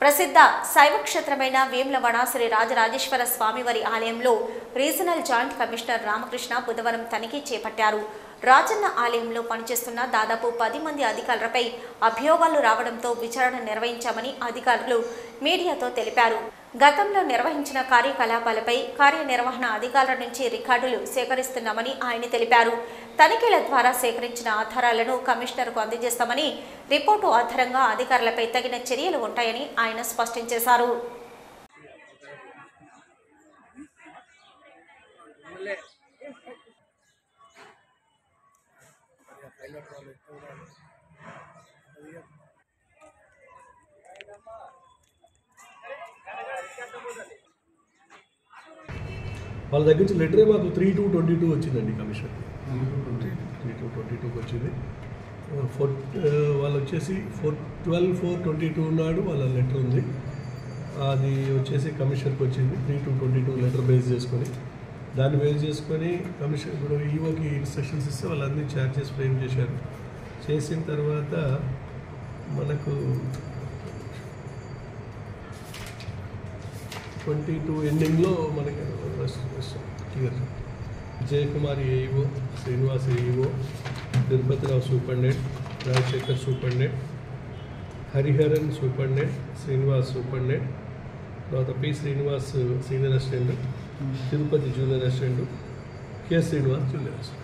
ప్రసిద్ధ శైవ క్షేత్రమైన వేములవాడ శ్రీ రాజరాజేశ్వర స్వామివారి ఆలయంలో రీజనల్ జాయింట్ కమిషనర్ రామకృష్ణ బుధవారం తనిఖీ చేపట్టారు రాజన్న ఆలయంలో పనిచేస్తున్న దాదాపు పది మంది అధికారులపై అభియోగాలు రావడంతో విచారణ నిర్వహించామని అధికారులు మీడియాతో తెలిపారు గతంలో నిర్వహించిన కార్యకలాపాలపై కార్యనిర్వహణ అధికారుల నుంచి రికార్డులు సేకరిస్తున్నామని ఆయన తెలిపారు తనిఖీల ద్వారా సేకరించిన ఆధారాలను కమిషనర్కు అందజేస్తామని రిపోర్టు ఆధారంగా అధికారులపై తగిన చర్యలు ఉంటాయని ఆయన స్పష్టం చేశారు వాళ్ళ దగ్గర నుంచి లెటరే మాకు త్రీ టూ ట్వంటీ టూ వచ్చిందండి కమిషన్ త్రీ టూ ట్వంటీ టూకి వచ్చింది ఫోర్ వాళ్ళు వచ్చేసి four twelve four twenty two నాడు వాళ్ళ లెటర్ ఉంది అది వచ్చేసి కమిషన్కి వచ్చింది three two twenty two letter base చేసుకొని దాన్ని బేస్ చేసుకొని కమిషన్ ఇప్పుడు ఈఓకి ఇన్స్ట్రక్షన్స్ ఇస్తే వాళ్ళందరినీ ఛార్జెస్ ఫ్రేమ్ చేశారు చేసిన తర్వాత మనకు ట్వంటీ టూ ఎండింగ్లో మనకి clear Vijayakumar AEO Srinivas AEO Tirupathirao superintendent Rajasekhar superintendent Hariharan superintendent Srinivas superintendent తర్వాత P Srinivas senior assistant Tirupati junior assistant K Srinivas junior assistant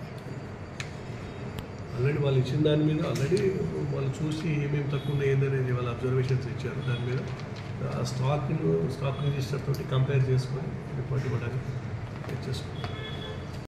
already వాళ్ళు ఇచ్చిన దాని మీద ఆల్రెడీ వాళ్ళు చూసి ఏమేమి తక్కువ ఉన్నాయి ఏందనేది వాళ్ళ అబ్జర్వేషన్స్ ఇచ్చారు దాని మీద ఆ స్టాక్ స్టాక్ రిజిస్టర్ తోటి కంపేర్ చేసుకొని రిపోర్ట్ ఇవ్వడానికి చేసుకుంటాం